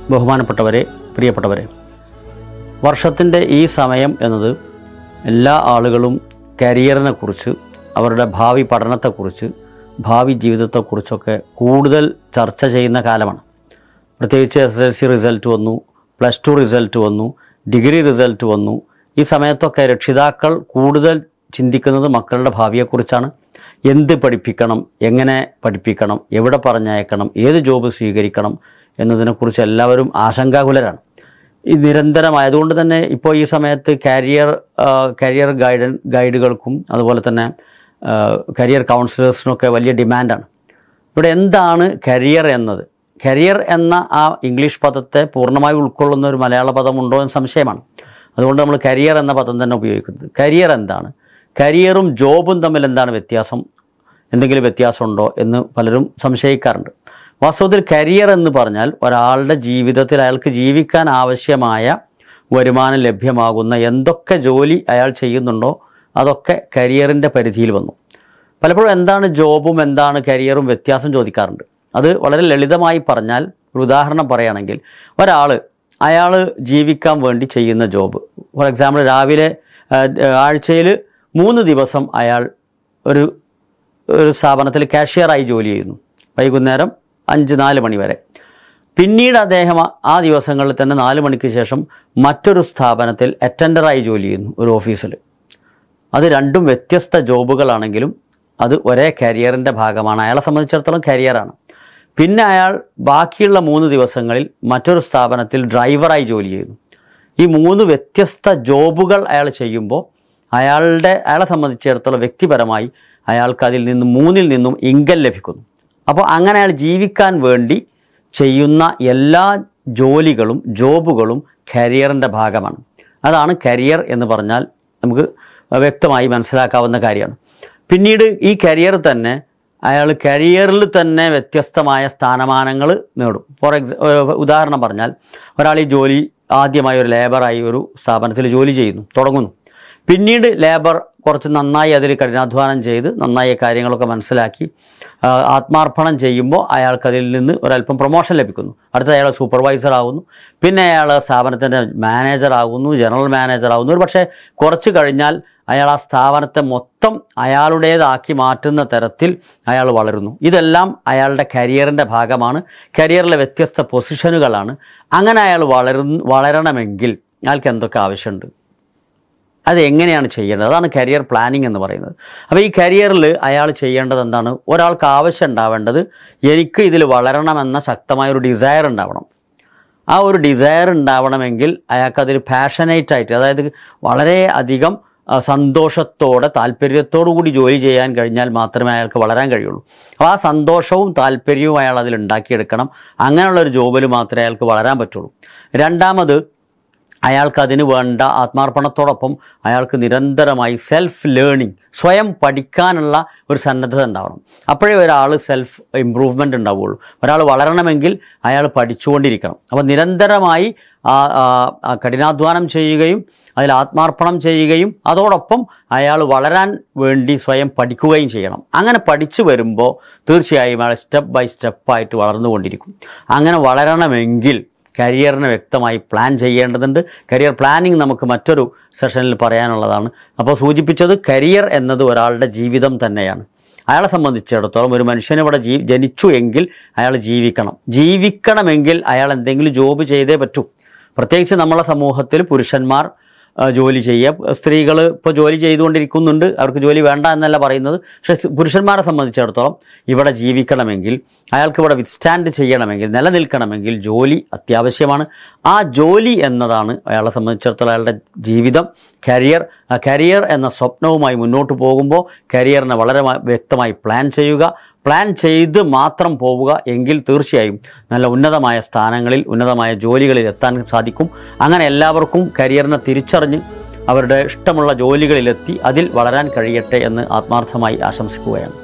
ബഹുമാനപ്പെട്ടവരെ പ്രിയപ്പെട്ടവരെ വർഷത്തിൻ്റെ ഈ സമയം എന്നത് എല്ലാ ആളുകളും കരിയറിനെ കുറിച്ച് അവരുടെ ഭാവി പഠനത്തെക്കുറിച്ച് ഭാവി ജീവിതത്തെക്കുറിച്ചൊക്കെ കൂടുതൽ ചർച്ച ചെയ്യുന്ന കാലമാണ് പ്രത്യേകിച്ച് എസ് എൽ സി റിസൾട്ട് വന്നു പ്ലസ് ടു റിസൾട്ട് വന്നു ഡിഗ്രി റിസൾട്ട് വന്നു ഈ സമയത്തൊക്കെ രക്ഷിതാക്കൾ കൂടുതൽ ചിന്തിക്കുന്നത് മക്കളുടെ ഭാവിയെക്കുറിച്ചാണ് എന്ത് പഠിപ്പിക്കണം എങ്ങനെ പഠിപ്പിക്കണം എവിടെ പറഞ്ഞയക്കണം ഏത് ജോബ് സ്വീകരിക്കണം എന്നതിനെക്കുറിച്ച് എല്ലാവരും ആശങ്കാകുലരാണ് ഈ നിരന്തരമായതുകൊണ്ട് തന്നെ ഇപ്പോൾ ഈ സമയത്ത് കരിയർ കരിയർ ഗൈഡൻ ഗൈഡുകൾക്കും അതുപോലെ തന്നെ കരിയർ കൗൺസിലേഴ്സിനൊക്കെ വലിയ ഡിമാൻഡാണ് ഇവിടെ എന്താണ് കരിയർ എന്നത് കരിയർ എന്ന ആ ഇംഗ്ലീഷ് പദത്തെ പൂർണ്ണമായി ഉൾക്കൊള്ളുന്ന ഒരു മലയാള പദമുണ്ടോ എന്ന് സംശയമാണ് അതുകൊണ്ട് നമ്മൾ കരിയർ എന്ന പദം തന്നെ ഉപയോഗിക്കുന്നത് കരിയർ എന്താണ് കരിയറും ജോബും തമ്മിൽ എന്താണ് വ്യത്യാസം എന്തെങ്കിലും വ്യത്യാസമുണ്ടോ എന്ന് പലരും സംശയിക്കാറുണ്ട് വാസ്തവത്തിൽ കരിയർ എന്ന് പറഞ്ഞാൽ ഒരാളുടെ ജീവിതത്തിൽ അയാൾക്ക് ജീവിക്കാൻ ആവശ്യമായ വരുമാനം ലഭ്യമാകുന്ന എന്തൊക്കെ ജോലി അയാൾ ചെയ്യുന്നുണ്ടോ അതൊക്കെ കരിയറിൻ്റെ പരിധിയിൽ വന്നു പലപ്പോഴും എന്താണ് ജോബും എന്താണ് കരിയറും വ്യത്യാസം ചോദിക്കാറുണ്ട് അത് വളരെ ലളിതമായി പറഞ്ഞാൽ ഒരു ഉദാഹരണം പറയുകയാണെങ്കിൽ ഒരാൾ അയാൾ ജീവിക്കാൻ വേണ്ടി ചെയ്യുന്ന ജോബ് ഫോർ എക്സാമ്പിൾ രാവിലെ ആഴ്ചയിൽ മൂന്ന് ദിവസം അയാൾ ഒരു ഒരു സ്ഥാപനത്തിൽ കാഷ്യറായി ജോലി ചെയ്യുന്നു വൈകുന്നേരം അഞ്ച് നാല് മണി വരെ പിന്നീട് അദ്ദേഹം ആ- ആ ദിവസങ്ങളിൽ തന്നെ നാല് മണിക്ക് ശേഷം മറ്റൊരു സ്ഥാപനത്തിൽ അറ്റൻഡറായി ജോലി ചെയ്യുന്നു ഒരു ഓഫീസിൽ അത് രണ്ടും വ്യത്യസ്ത ജോബുകളാണെങ്കിലും അത് ഒരേ കരിയറിൻ്റെ ഭാഗമാണ് അയാളെ സംബന്ധിച്ചിടത്തോളം കരിയറാണ് പിന്നെ അയാൾ ബാക്കിയുള്ള മൂന്ന് ദിവസങ്ങളിൽ മറ്റൊരു സ്ഥാപനത്തിൽ ഡ്രൈവറായി ജോലി ചെയ്യുന്നു ഈ മൂന്ന് വ്യത്യസ്ത ജോബുകൾ അയാൾ ചെയ്യുമ്പോൾ അയാളുടെ അയാളെ സംബന്ധിച്ചിടത്തോളം വ്യക്തിപരമായി അയാൾക്ക് അതിൽ നിന്നും മൂന്നിൽ നിന്നും ഇൻകം ലഭിക്കുന്നു അപ്പോൾ അങ്ങനെ അയാൾ ജീവിക്കാൻ വേണ്ടി ചെയ്യുന്ന എല്ലാ ജോലികളും ജോബുകളും കരിയറിൻ്റെ ഭാഗമാണ് അതാണ് കരിയർ എന്ന് പറഞ്ഞാൽ നമുക്ക് വ്യക്തമായി മനസ്സിലാക്കാവുന്ന കാര്യമാണ് പിന്നീട് ഈ കരിയർ തന്നെ അയാൾ കരിയറിൽ തന്നെ വ്യത്യസ്തമായ സ്ഥാനമാനങ്ങൾ നേടും ഫോർ എക്സാ ഉദാഹരണം പറഞ്ഞാൽ ഒരാൾ ഈ ജോലി ആദ്യമായി ഒരു ലേബറായി ഒരു സ്ഥാപനത്തിൽ ജോലി ചെയ്യുന്നു തുടങ്ങുന്നു പിന്നീട് ലേബർ കുറച്ച് നന്നായി അതിൽ കഠിനാധ്വാനം ചെയ്ത് നന്നായി കാര്യങ്ങളൊക്കെ മനസ്സിലാക്കി ആ, ആത്മാർപ്പണം ചെയ്യുമ്പോൾ അയാൾക്ക് അതിൽ നിന്ന് ഒരല്പം പ്രൊമോഷൻ ലഭിക്കുന്നു അടുത്ത അയാൾ സൂപ്പർവൈസർ ആകുന്നു പിന്നെ അയാൾ സ്ഥാപനത്തിൻ്റെ മാനേജർ ആകുന്നു ജനറൽ മാനേജർ ആകുന്നു ഒരു പക്ഷേ കുറച്ച് കഴിഞ്ഞാൽ അയാൾ ആ സ്ഥാപനത്തെ മൊത്തം അയാളുടേതാക്കി മാറ്റുന്ന തരത്തിൽ അയാൾ വളരുന്നു ഇതെല്ലാം അയാളുടെ കരിയറിൻ്റെ ഭാഗമാണ് കരിയറിലെ വ്യത്യസ്ത പൊസിഷനുകളാണ് അങ്ങനെ അയാൾ വളരുന്ന വളരണമെങ്കിൽ അയാൾക്ക് എന്തൊക്കെ ആവശ്യമുണ്ട് അത് എങ്ങനെയാണ് ചെയ്യേണ്ടത് അതാണ് കരിയർ പ്ലാനിങ് എന്ന് പറയുന്നത് അപ്പോൾ ഈ കരിയറിൽ അയാൾ ചെയ്യേണ്ടത് എന്താണ് ഒരാൾക്ക് ആവശ്യം ഉണ്ടാവേണ്ടത് എനിക്ക് ഇതിൽ വളരണമെന്ന ശക്തമായ ഒരു ഡിസയർ ഉണ്ടാവണം ആ ഒരു ഡിസയർ ഉണ്ടാവണമെങ്കിൽ അയാൾക്ക് അതിൽ പാഷനേറ്റ് ആയിട്ട് അതായത് വളരെ അധികം ആ, സന്തോഷത്തോടെ താല്പര്യത്തോടു കൂടി ജോലി ചെയ്യാൻ കഴിഞ്ഞാൽ മാത്രമേ അയാൾക്ക് വളരാൻ കഴിയുള്ളൂ അപ്പോൾ ആ സന്തോഷവും താല്പര്യവും അയാൾ അതിൽ ഉണ്ടാക്കിയെടുക്കണം അങ്ങനെയുള്ള ഒരു ജോബിൽ മാത്രമേ അയാൾക്ക് വളരാൻ പറ്റുള്ളൂ രണ്ടാമത് അയാൾക്ക് അതിന് വേണ്ട ആത്മാർപ്പണത്തോടൊപ്പം അയാൾക്ക് നിരന്തരമായി സെൽഫ് ലേണിംഗ് സ്വയം പഠിക്കാനുള്ള ഒരു സന്നദ്ധത ഉണ്ടാവണം അപ്പോഴേ ഒരാൾ സെൽഫ് ഇമ്പ്രൂവ്മെൻ്റ് ഉണ്ടാവുകയുള്ളൂ ഒരാൾ വളരണമെങ്കിൽ അയാൾ പഠിച്ചുകൊണ്ടിരിക്കണം അപ്പോൾ നിരന്തരമായി ആ ആ, ആ കഠിനാധ്വാനം ചെയ്യുകയും അതിൽ ആത്മാർപ്പണം ചെയ്യുകയും അതോടൊപ്പം അയാൾ വളരാൻ വേണ്ടി സ്വയം പഠിക്കുകയും ചെയ്യണം അങ്ങനെ പഠിച്ചു വരുമ്പോൾ തീർച്ചയായും അയാൾ സ്റ്റെപ്പ് ബൈ സ്റ്റെപ്പായിട്ട് വളർന്നുകൊണ്ടിരിക്കും അങ്ങനെ വളരണമെങ്കിൽ കരിയറിനെ വ്യക്തമായി പ്ലാൻ ചെയ്യേണ്ടതുണ്ട് കരിയർ പ്ലാനിങ് നമുക്ക് മറ്റൊരു സെഷനിൽ പറയാനുള്ളതാണ് അപ്പോൾ സൂചിപ്പിച്ചത് കരിയർ എന്നത് ഒരാളുടെ ജീവിതം തന്നെയാണ് അയാളെ സംബന്ധിച്ചിടത്തോളം ഒരു മനുഷ്യന് ഇവിടെ ജീ ജനിച്ചു എങ്കിൽ അയാൾ ജീവിക്കണം ജീവിക്കണമെങ്കിൽ അയാൾ എന്തെങ്കിലും ജോബ് ചെയ്തേ പറ്റൂ പ്രത്യേകിച്ച് നമ്മളെ സമൂഹത്തിൽ പുരുഷന്മാർ ആ, ജോലി ചെയ്യുക സ്ത്രീകൾ ഇപ്പോൾ ജോലി ചെയ്തുകൊണ്ടിരിക്കുന്നുണ്ട് അവർക്ക് ജോലി വേണ്ട എന്നല്ല പറയുന്നത് പക്ഷേ സ് പുരുഷന്മാരെ സംബന്ധിച്ചിടത്തോളം ഇവിടെ ജീവിക്കണമെങ്കിൽ അയാൾക്ക് ഇവിടെ വിത്ത്സ്റ്റാൻഡ് ചെയ്യണമെങ്കിൽ നിലനിൽക്കണമെങ്കിൽ ജോലി അത്യാവശ്യമാണ് ആ ജോലി എന്നതാണ് അയാളെ സംബന്ധിച്ചിടത്തോളം അയാളുടെ ജീവിതം കരിയർ ആ കരിയർ എന്ന സ്വപ്നവുമായി മുന്നോട്ട് പോകുമ്പോൾ കരിയറിനെ വളരെ മ- വ്യക്തമായി പ്ലാൻ ചെയ്യുക പ്ലാൻ ചെയ്ത് മാത്രം പോവുക എങ്കിൽ തീർച്ചയായും നല്ല ഉന്നതമായ സ്ഥാനങ്ങളിൽ ഉന്നതമായ ജോലികളിൽ എത്താൻ സാധിക്കും അങ്ങനെ എല്ലാവർക്കും കരിയറിനെ തിരിച്ചറിഞ്ഞ് അവരുടെ ഇഷ്ടമുള്ള ജോലികളിലെത്തി അതിൽ വളരാൻ കഴിയട്ടെ എന്ന് ആത്മാർത്ഥമായി ആശംസിക്കുകയാണ്